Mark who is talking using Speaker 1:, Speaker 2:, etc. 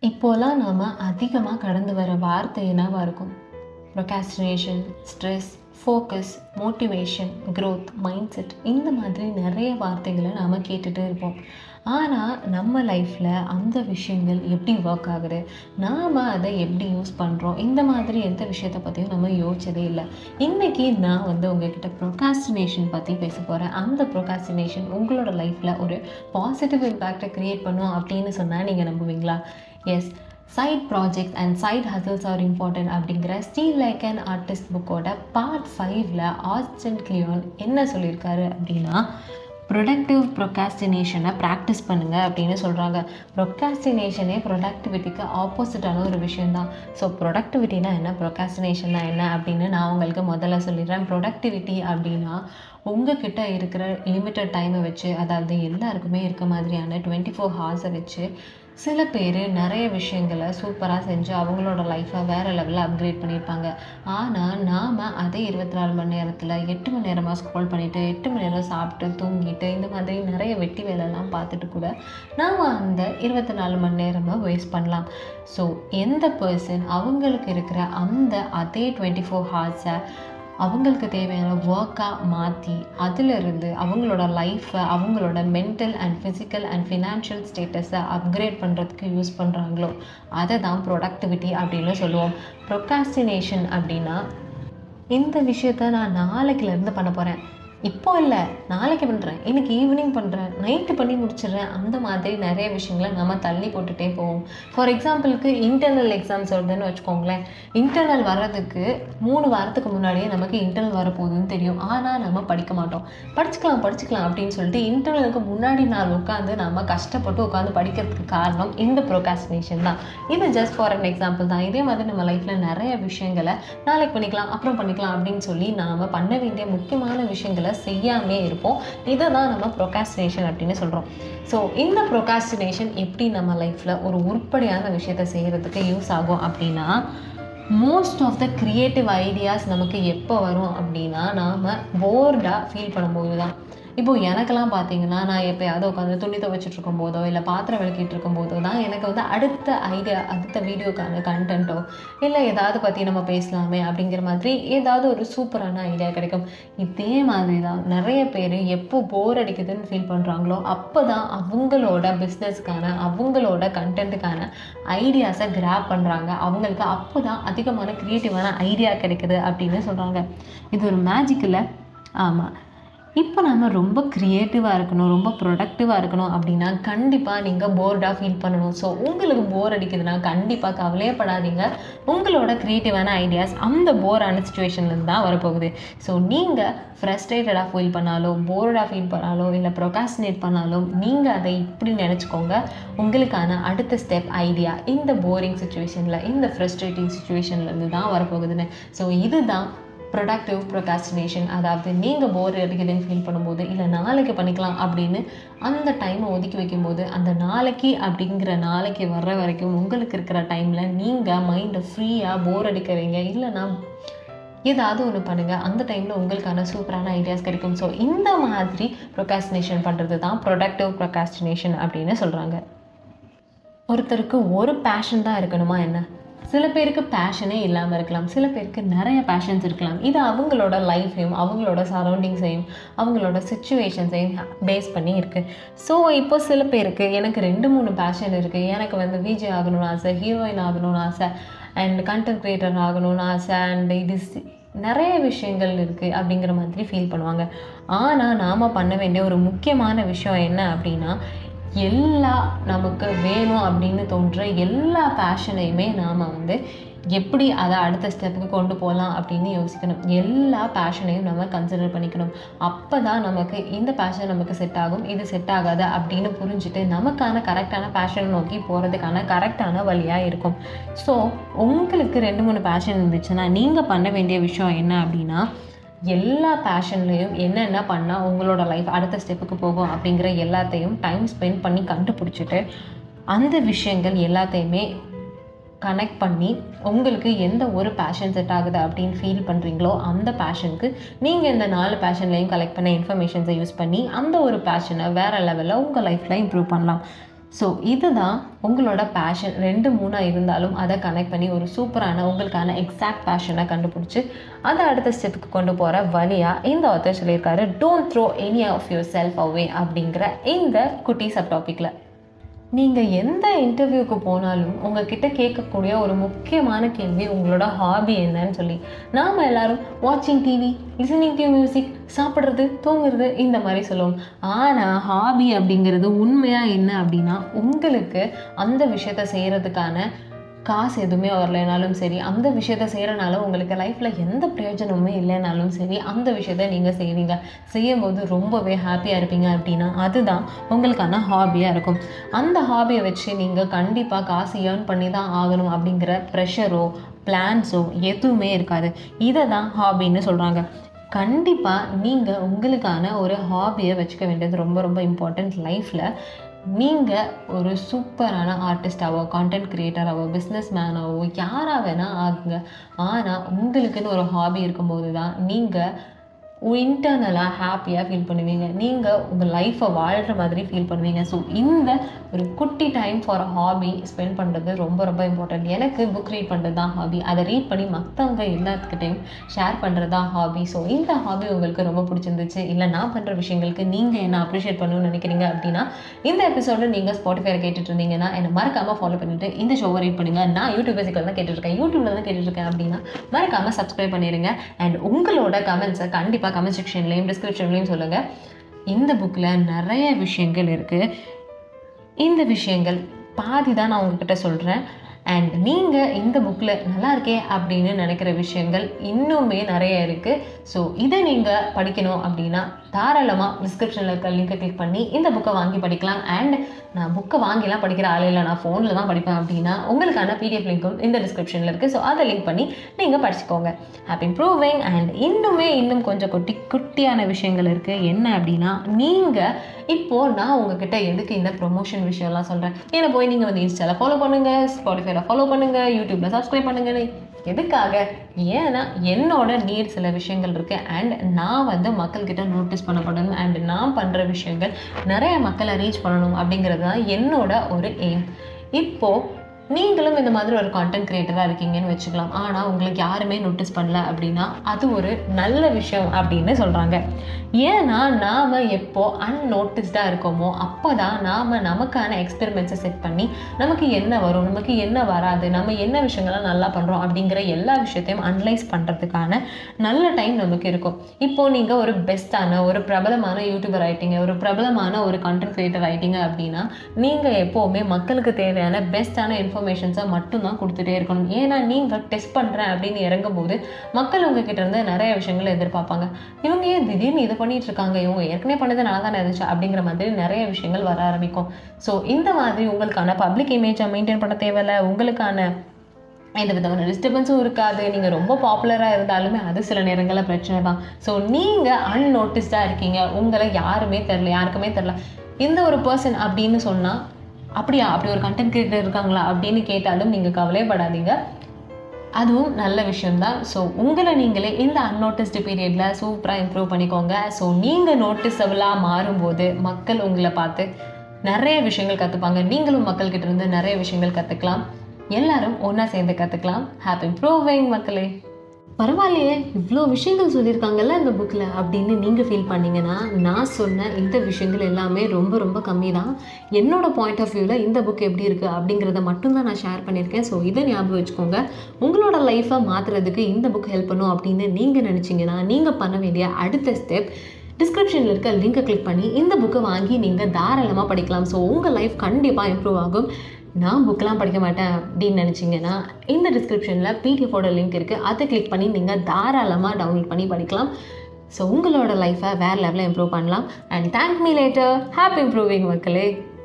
Speaker 1: இப்போலாம் நாம் அதிகமாக கடந்து வர வார்த்தை என்னவா இருக்கும் procrastination stress focus motivation growth mindset இந்த மாதிரி நிறைய வார்த்தைகளை நாம் கேட்டுகிட்டே இருப்போம் ஆனால் நம்ம லைஃப்பில் அந்த விஷயங்கள் எப்படி ஒர்க் ஆகுது நாம் அதை எப்படி யூஸ் பண்ணுறோம் இந்த மாதிரி எந்த விஷயத்தை பற்றியும் நம்ம யோசிச்சதே இல்லை இன்றைக்கி நான் வந்து உங்ககிட்ட ப்ரொகாஸ்டினேஷன் பற்றி பேச போகிறேன் அந்த ப்ரொகாஸ்டினேஷன் உங்களோட லைஃப்பில் ஒரு பாசிட்டிவ் இம்பேக்டை க்ரியேட் பண்ணும் அப்படின்னு சொன்னால் நீங்கள் நம்புவீங்களா yes side projects and side hustles are important அப்படிங்கிற ஸ்டீல் லைக் அண்ட் ஆர்டிஸ்ட் புக்கோட பார்ட் ஃபைவ்ல ஆஸ்டன் கிளியோன் என்ன சொல்லியிருக்காரு அப்படின்னா ப்ரொடக்டிவ் ப்ரொகாஸ்டினேஷனை ப்ராக்டிஸ் பண்ணுங்கள் அப்படின்னு சொல்கிறாங்க ப்ரொகாஸ்டினேஷனே ப்ரொடக்டிவிட்டிக்கு ஆப்போசிட்டான ஒரு விஷயந்தான் ஸோ ப்ரொடக்டிவிட்டினா என்ன ப்ரொகாஸ்டினேஷன்னா என்ன அப்படின்னு நான் உங்களுக்கு முதல்ல சொல்லிடுறேன் ப்ரொடக்டிவிட்டி அப்படின்னா உங்ககிட்ட இருக்கிற லிமிட்டட் டைமை வச்சு அதாவது எல்லாருக்குமே இருக்க மாதிரியான டுவெண்ட்டி ஃபோர் ஹார்ஸை வச்சு சில பேர் நிறைய விஷயங்களை சூப்பராக செஞ்சு அவங்களோட லைஃப்பை வேறு லெவலில் அப்கிரேட் பண்ணியிருப்பாங்க ஆனால் நாம் அதே இருபத்தி நாலு மணி நேரத்தில் எட்டு மணி நேரமாக ஸ்க்ரோல் பண்ணிவிட்டு எட்டு மணி நேரம் சாப்பிட்டு தூங்கிட்டு இந்த மாதிரி நிறைய வெட்டி வேலைலாம் பார்த்துட்டு கூட நாம் அந்த இருபத்தி நாலு மணி நேரமாக வேஸ்ட் பண்ணலாம் ஸோ எந்த பர்சன் அவங்களுக்கு இருக்கிற அந்த அதே டுவெண்ட்டி ஃபோர் ஹார்ஸை அவங்களுக்கு தேவையான ஒர்க்காக மாற்றி அதிலிருந்து அவங்களோட லைஃப்பை அவங்களோட mental and physical and financial ஸ்டேட்டஸை அப்கிரேட் பண்ணுறதுக்கு யூஸ் பண்ணுறாங்களோ அதை தான் ப்ரொடக்டிவிட்டி அப்படின்னு சொல்லுவோம் ப்ரொகாஸ்டினேஷன் அப்படின்னா இந்த விஷயத்த நான் நாளைக்குலேருந்து பண்ண போகிறேன் இப்போ இல்லை நாளைக்கு பண்ணுறேன் இன்னைக்கு ஈவினிங் பண்ணுறேன் நைட்டு பண்ணி முடிச்சிடுறேன் அந்த மாதிரி நிறைய விஷயங்களை நம்ம தள்ளி போட்டுகிட்டே போவோம் ஃபார் எக்ஸாம்பிளுக்கு இன்டர்னல் எக்ஸாம்ஸ் வருதுன்னு வச்சுக்கோங்களேன் இன்டர்னல் வர்றதுக்கு மூணு வாரத்துக்கு முன்னாடியே நமக்கு இன்டர்னல் வரப்போகுதுன்னு தெரியும் ஆனால் நம்ம படிக்க மாட்டோம் படிச்சுக்கலாம் படிச்சுக்கலாம் அப்படின்னு சொல்லிட்டு இன்டர்னலுக்கு முன்னாடி நாள் உட்காந்து நம்ம கஷ்டப்பட்டு உட்காந்து படிக்கிறதுக்கு காரணம் இந்த ப்ரொகாஸ்டினேஷன் தான் இது ஜஸ்ட் ஃபார் அன் எக்ஸாம்பிள் தான் இதே மாதிரி நம்ம லைஃப்பில் நிறைய விஷயங்களை நாளைக்கு பண்ணிக்கலாம் அப்புறம் பண்ணிக்கலாம் அப்படின்னு சொல்லி நாம் பண்ண வேண்டிய முக்கியமான விஷயங்களை செய்யாமே இருப்போம் இதை தான் நம்ம ப்ரொகாஸ்டினேஷன் அப்படின்னு சொல்கிறோம் ஸோ இந்த ப்ரொகாஸ்டினேஷன் எப்படி நம்ம லைஃப்பில் ஒரு உருப்படியான விஷயத்தை செய்கிறதுக்கு யூஸ் ஆகும் அப்படின்னா most of the creative ideas நமக்கு எப்போ வரும் அப்படின்னா நாம் போர்டாக ஃபீல் பண்ணும்போது தான் இப்போது எனக்கெல்லாம் பார்த்தீங்கன்னா நான் எப்போயாவது உட்காந்து துணி துவைச்சிட்டு இருக்கும் போதோ இல்லை பாத்திரம் விளக்கிட்டு இருக்கும் போதோ தான் எனக்கு வந்து அடுத்த ஐடியா அடுத்த வீடியோக்கான கண்டென்ட்டோ இல்லை ஏதாவது பற்றி நம்ம பேசலாமே அப்படிங்கிற மாதிரி ஏதாவது ஒரு சூப்பரான ஐடியா கிடைக்கும் இதே மாதிரி தான் நிறைய பேர் எப்போ போர் அடிக்குதுன்னு ஃபீல் பண்ணுறாங்களோ அப்போ தான் அவங்களோட பிஸ்னஸ்க்கான அவங்களோட கண்டென்ட்டுக்கான ஐடியாஸை கிராப் பண்ணுறாங்க அவங்களுக்கு அப்போ தான் அதிகமான க்ரியேட்டிவான ஐடியா கிடைக்குது அப்படின்னு சொல்கிறாங்க இது ஒரு மேஜிக் இல்லை ஆமாம் இப்போ நம்ம ரொம்ப க்ரியேட்டிவாக இருக்கணும் ரொம்ப ப்ரொடக்டிவாக இருக்கணும் அப்படின்னா கண்டிப்பாக நீங்கள் போர்டாக ஃபீல் பண்ணணும் ஸோ உங்களுக்கு போர் அடிக்குதுன்னா கண்டிப்பாக கவலையப்படாதீங்க உங்களோட க்ரியேட்டிவான ஐடியாஸ் அந்த போரான சுச்சுவேஷன்லேருந்து தான் வரப்போகுது ஸோ நீங்கள் ஃப்ரஸ்ட்ரேட்டடாக ஃபீல் பண்ணாலோ போர்டாக ஃபீல் பண்ணாலோ இல்லை ப்ரொகாஸ்டினேட் பண்ணாலும் நீங்கள் அதை இப்படி நினச்சிக்கோங்க உங்களுக்கான அடுத்த ஸ்டெப் ஐடியா இந்த போரிங் சுச்சுவேஷனில் இந்த ஃப்ரஸ்ட்ரேட்டிங் சுச்சுவேஷன்லேருந்து தான் வரப்போகுதுன்னு ஸோ இதுதான் ப்ரொடக்டிவ் ப்ரொகாஸ்டினேஷன் அதாவது நீங்கள் போர் அடிக்குதுன்னு ஃபீல் பண்ணும்போது இல்லை நாளைக்கு பண்ணிக்கலாம் அப்படின்னு அந்த டைமை ஒதுக்கி வைக்கும்போது அந்த நாளைக்கு அப்படிங்கிற நாளைக்கு வர்ற வரைக்கும் உங்களுக்கு இருக்கிற டைமில் நீங்கள் மைண்டை ஃப்ரீயாக போர் அடிக்கிறீங்க இல்லைனா ஏதாவது ஒன்று பண்ணுங்கள் அந்த டைமில் உங்களுக்கான சூப்பரான ஐடியாஸ் கிடைக்கும் ஸோ இந்த மாதிரி ப்ரொகாஸ்டினேஷன் பண்ணுறது தான் ப்ரொடக்டிவ் ப்ரொகாஸ்டினேஷன் அப்படின்னு சொல்கிறாங்க ஒருத்தருக்கு ஒரு பேஷன் தான் இருக்கணுமா என்ன சில பேருக்கு பேஷனே இல்லாமல் இருக்கலாம் சில பேருக்கு நிறைய பேஷன்ஸ் இருக்கலாம் இது அவங்களோட லைஃப்பையும் அவங்களோட சரௌண்டிங்ஸையும் அவங்களோட சுச்சுவேஷன்ஸையும் பேஸ் பண்ணி இருக்குது ஸோ இப்போ சில பேருக்கு எனக்கு ரெண்டு மூணு பேஷன் இருக்குது எனக்கு வந்து விஜய் ஆகணும்னு ஆசை ஹீரோயின் ஆகணும்னு ஆசை அண்ட் கண்டென்ட் க்ரியேட்டர் ஆகணும்னு ஆசை அண்ட் இது நிறைய விஷயங்கள் இருக்குது அப்படிங்கிற மாதிரி ஃபீல் பண்ணுவாங்க ஆனால் நாம் பண்ண வேண்டிய ஒரு முக்கியமான விஷயம் என்ன அப்படின்னா எல்லா நமக்கு வேணும் அப்படின்னு தோன்ற எல்லா பேஷனையுமே நாம் வந்து எப்படி அதை அடுத்த ஸ்டெப்புக்கு கொண்டு போகலாம் அப்படின்னு யோசிக்கணும் எல்லா பேஷனையும் நம்ம கன்சிடர் பண்ணிக்கணும் அப்போ தான் நமக்கு இந்த பேஷன் நமக்கு செட் ஆகும் இது செட் ஆகாது அப்படின்னு புரிஞ்சுட்டு நமக்கான கரெக்டான பேஷனை நோக்கி போகிறதுக்கான கரெக்டான வழியாக இருக்கும் ஸோ உங்களுக்கு ரெண்டு மூணு பேஷன் இருந்துச்சுன்னா நீங்கள் பண்ண வேண்டிய விஷயம் என்ன அப்படின்னா எல்லா பேஷன்லேயும் என்னென்ன பண்ணால் உங்களோட லைஃப் அடுத்த ஸ்டெப்புக்கு போகும் அப்படிங்கிற எல்லாத்தையும் டைம் ஸ்பெண்ட் பண்ணி கண்டுபிடிச்சிட்டு அந்த விஷயங்கள் எல்லாத்தையுமே கனெக்ட் பண்ணி உங்களுக்கு எந்த ஒரு பேஷன் செட் ஆகுது அப்படின்னு ஃபீல் பண்ணுறீங்களோ அந்த பேஷனுக்கு நீங்கள் இந்த நாலு பேஷன்லையும் கலெக்ட் பண்ண இன்ஃபர்மேஷன்ஸை யூஸ் பண்ணி அந்த ஒரு பேஷனை வேறு லெவலில் உங்கள் லைஃப்பில் இம்ப்ரூவ் பண்ணலாம் ஸோ இதுதான் உங்களோட பேஷன் ரெண்டு மூணாக இருந்தாலும் அதை கனெக்ட் பண்ணி ஒரு சூப்பரான உங்களுக்கான எக்ஸாக்ட் பேஷனை கண்டுபிடிச்சி அதை அடுத்த ஸ்டெப்புக்கு கொண்டு போகிற வழியாக இந்த ஆத்தர் சொல்லியிருக்காரு don't throw any of yourself away அப்படிங்கிற இந்த குட்டி சப் டாப்பிக்கில் நீங்கள் எந்த இன்டர்வியூக்கு போனாலும் உங்ககிட்ட கேட்கக்கூடிய ஒரு முக்கியமான கேள்வி உங்களோட ஹாபி என்னன்னு சொல்லி நாம் எல்லாரும் வாட்சிங் டிவி லிசனிங் டு மியூசிக் சாப்பிட்றது தூங்குறது இந்த மாதிரி சொல்லுவோம் ஆனால் ஹாபி அப்படிங்கிறது உண்மையாக என்ன அப்படின்னா உங்களுக்கு அந்த விஷயத்த செய்கிறதுக்கான காசு எதுவுமே வரலைனாலும் சரி அந்த விஷயத்த செய்கிறனால உங்களுக்கு லைஃப்பில் எந்த பிரயோஜனமுமே இல்லைனாலும் சரி அந்த விஷயத்த நீங்கள் செய்வீங்க செய்யும்போது ரொம்பவே ஹாப்பியாக இருப்பீங்க அப்படின்னா அதுதான் உங்களுக்கான ஹாபியாக இருக்கும் அந்த ஹாபியை வச்சு நீங்கள் கண்டிப்பாக காசு ஏர்ன் பண்ணி தான் ஆகணும் அப்படிங்கிற ப்ரெஷரோ பிளான்ஸோ எதுவுமே இருக்காது இதை தான் ஹாபின்னு சொல்கிறாங்க கண்டிப்பாக நீங்கள் உங்களுக்கான ஒரு ஹாபியை வச்சுக்க வேண்டியது ரொம்ப ரொம்ப இம்பார்ட்டண்ட் லைஃப்பில் நீங்கள் ஒரு சூப்பரான ஆர்டிஸ்டாவோ கான்டென்ட் க்ரியேட்டராகவோ பிஸ்னஸ் மேனாவோ யாராக வேணால் ஆகுங்க ஆனால் உங்களுக்குன்னு ஒரு ஹாபி இருக்கும்போது தான் நீங்கள் இன்டர்னலாக ஹாப்பியாக ஃபீல் பண்ணுவீங்க நீங்கள் உங்கள் லைஃப்பை வாழ்கிற மாதிரி ஃபீல் பண்ணுவீங்க ஸோ இந்த ஒரு குட்டி time for a hobby spend பண்ணுறது ரொம்ப ரொம்ப இம்பார்ட்டன்ட் எனக்கு புக் ரீட் பண்ணுறது தான் ஹாபி அதை ரீட் பண்ணி மற்றவங்க எல்லாத்துக்கிட்டையும் ஷேர் பண்ணுறது தான் ஹாபி ஸோ இந்த ஹாபி உங்களுக்கு ரொம்ப பிடிச்சிருந்துச்சு இல்லை நான் பண்ணுற விஷயங்களுக்கு நீங்கள் என்ன அப்ரிஷியேட் பண்ணணும்னு நினைக்கிறீங்க அப்படின்னா இந்த எபிசோடு நீங்கள் ஸ்பாட்டிஃபைல கேட்டுட்டு இருந்தீங்கன்னா என்னை மறக்காமல் ஃபாலோ பண்ணிவிட்டு இந்த ஷோவை ரீட் பண்ணுங்கள் நான் யூடியூப் பேசிக்கில் தான் கேட்டுருக்கேன் யூடியூப்ல தான் கேட்டுருக்கேன் அப்படின்னா மறக்காமல் சப்ஸ்கிரைப் பண்ணிடுங்க அண்ட் உங்களோட கமெண்ட்ஸை கண்டிப்பாக கமெண்ட் செக்ஷன்லேயும் டிஸ்கிரிப்ஷன்லேயும் சொல்லுங்கள் இந்த புக்கில் நிறைய விஷயங்கள் இருக்குது இந்த விஷயங்கள் பாதி தான் நான் உங்ககிட்ட சொல்கிறேன் அண்ட் நீங்கள் இந்த புக்கில் நல்லா இருக்கே அப்படின்னு நினைக்கிற விஷயங்கள் இன்னுமே நிறைய இருக்குது ஸோ இதை நீங்கள் படிக்கணும் அப்படின்னா தாராளமாக டிஸ்கிரிப்ஷனில் இருக்க லிங்கை கிளிக் பண்ணி இந்த புக்கை வாங்கி படிக்கலாம் அண்ட் நான் புக்கை வாங்கிலாம் படிக்கிற ஆள் இல்லை நான் ஃபோனில் தான் படிப்பேன் அப்படின்னா உங்களுக்கான பிடிஎஃப் லிங்க்கும் இந்த டிஸ்கிரிப்ஷனில் இருக்குது ஸோ அதை லிங்க் பண்ணி நீங்கள் படிச்சுக்கோங்க ஹாப்பி ப்ரூவிங் அண்ட் இன்னுமே இன்னும் கொஞ்சம் குட்டி குட்டியான விஷயங்கள் இருக்குது என்ன அப்படின்னா நீங்கள் இப்போது நான் உங்ககிட்ட எதுக்கு இந்த ப்ரொமோஷன் விஷயம்லாம் சொல்கிறேன் ஏன்னா போய் நீங்கள் வந்து இன்ஸ்டாவில் ஃபாலோ பண்ணுங்கள் ஸ்பாட்டிஃபைல ஃபாலோ பண்ணுங்கள் யூடியூப்பில் சப்ஸ்கிரைப் பண்ணுங்கள் எதுக்காக ஏன்னா என்னோட நீட் சில விஷயங்கள் இருக்குது அண்ட் நான் வந்து மக்கள்கிட்ட நோட்டீஸ் பண்ணப்படணும் அண்ட் நான் பண்ணுற விஷயங்கள் நிறைய மக்களை ரீச் பண்ணணும் அப்படிங்கிறது தான் என்னோட ஒரு எய்ம் இப்போது நீங்களும் இந்த மாதிரி ஒரு கான்டென்ட் க்ரியேட்டராக இருக்கீங்கன்னு வச்சுக்கலாம் ஆனால் உங்களுக்கு யாருமே நோட்டீஸ் பண்ணல அப்படின்னா அது ஒரு நல்ல விஷயம் அப்படின்னு சொல்கிறாங்க ஏன்னா நாம் எப்போ அன்நோட்டிஸ்டாக இருக்கோமோ அப்போ தான் நாம் நமக்கான எக்ஸ்பெரிமெண்ட்ஸை செட் பண்ணி நமக்கு என்ன வரும் நமக்கு என்ன வராது நம்ம என்ன விஷயங்கள்லாம் நல்லா பண்ணுறோம் அப்படிங்கிற எல்லா விஷயத்தையும் அனலைஸ் பண்ணுறதுக்கான நல்ல டைம் நமக்கு இருக்கும் இப்போது நீங்கள் ஒரு பெஸ்ட்டான ஒரு பிரபலமான யூடியூபர் ஆகிட்டீங்க ஒரு பிரபலமான ஒரு கான்டென்ட் க்ரியேட்டர் ஆகிட்டீங்க அப்படின்னா நீங்கள் எப்போவுமே மக்களுக்கு தேவையான பெஸ்ட்டான இன்ஃபர்மேஷன்ஸை மட்டும்தான் கொடுத்துட்டே இருக்கணும் ஏன்னா நீங்கள் டெஸ்ட் பண்ணுறேன் அப்படின்னு இறங்கும்போது மக்கள் உங்ககிட்ட இருந்து நிறைய விஷயங்களை எதிர்பார்ப்பாங்க இவங்க ஏன் திடீர்னு இதை பண்ணிட்டு இருக்காங்க இவங்க ஏற்கனவே பண்ணது நல்லா தானே இருந்துச்சு அப்படிங்கிற மாதிரி நிறைய விஷயங்கள் வர ஆரம்பிக்கும் ஸோ இந்த மாதிரி உங்களுக்கான பப்ளிக் இமேஜை மெயின்டைன் பண்ண தேவையில்ல உங்களுக்கான எந்த விதமான டிஸ்டர்பன்ஸும் இருக்காது நீங்கள் ரொம்ப பாப்புலராக இருந்தாலுமே அது சில நேரங்களில் பிரச்சனை தான் ஸோ நீங்கள் அன்நோட்டிஸ்டாக இருக்கீங்க உங்களை யாருமே தெரில யாருக்குமே தெரில இந்த ஒரு பர்சன் அப்படின்னு சொன்னால் அப்படியா அப்படி ஒரு கண்டென்ட் கிரியேட்டர் இருக்காங்களா அப்படின்னு கேட்டாலும் நீங்கள் கவலைப்படாதீங்க அதுவும் நல்ல விஷயம்தான் ஸோ உங்களை நீங்களே இந்த அன்னோட்டிஸ்டு பீரியடில் சூப்பராக இம்ப்ரூவ் பண்ணிக்கோங்க ஸோ நீங்கள் நோட்டிஸபிளாக மாறும்போது மக்கள் உங்களை பார்த்து நிறைய விஷயங்கள் கற்றுப்பாங்க நீங்களும் மக்கள்கிட்ட இருந்து நிறைய விஷயங்கள் கற்றுக்கலாம் எல்லாரும் ஒன்றா சேர்ந்து கற்றுக்கலாம் ஹாப்பி ப்ரூவிங் மக்களே பரவாயில்லையே இவ்வளோ விஷயங்கள் சொல்லியிருக்காங்கல்ல இந்த புக்கில் அப்படின்னு நீங்கள் ஃபீல் பண்ணீங்கன்னா நான் சொன்ன இந்த விஷயங்கள் எல்லாமே ரொம்ப ரொம்ப கம்மி தான் என்னோட பாயிண்ட் ஆஃப் வியூவில் இந்த புக் எப்படி இருக்குது அப்படிங்கிறத மட்டும்தான் நான் ஷேர் பண்ணியிருக்கேன் ஸோ இதை ஞாபகம் வச்சுக்கோங்க உங்களோட லைஃப்பை மாற்றுறதுக்கு இந்த புக் ஹெல்ப் பண்ணும் அப்படின்னு நீங்கள் நினச்சிங்கன்னா நீங்கள் பண்ண வேண்டிய அடுத்த ஸ்டெப் டிஸ்கிரிப்ஷனில் இருக்க லிங்கை கிளிக் பண்ணி இந்த புக்கை வாங்கி நீங்கள் தாராளமாக படிக்கலாம் ஸோ உங்கள் லைஃப் கண்டிப்பாக இம்ப்ரூவ் ஆகும் நான் புக்கெலாம் படிக்க மாட்டேன் அப்படின்னு நினச்சிங்கன்னா இந்த டிஸ்கிரிப்ஷனில் பிடிஎஃபோட லிங்க் இருக்குது அதை கிளிக் பண்ணி நீங்கள் தாராளமாக டவுன்லோட் பண்ணி படிக்கலாம் ஸோ உங்களோட லைஃப்பை வேறு லெவலில் இம்ப்ரூவ் பண்ணலாம் and thank me later happy improving மக்களே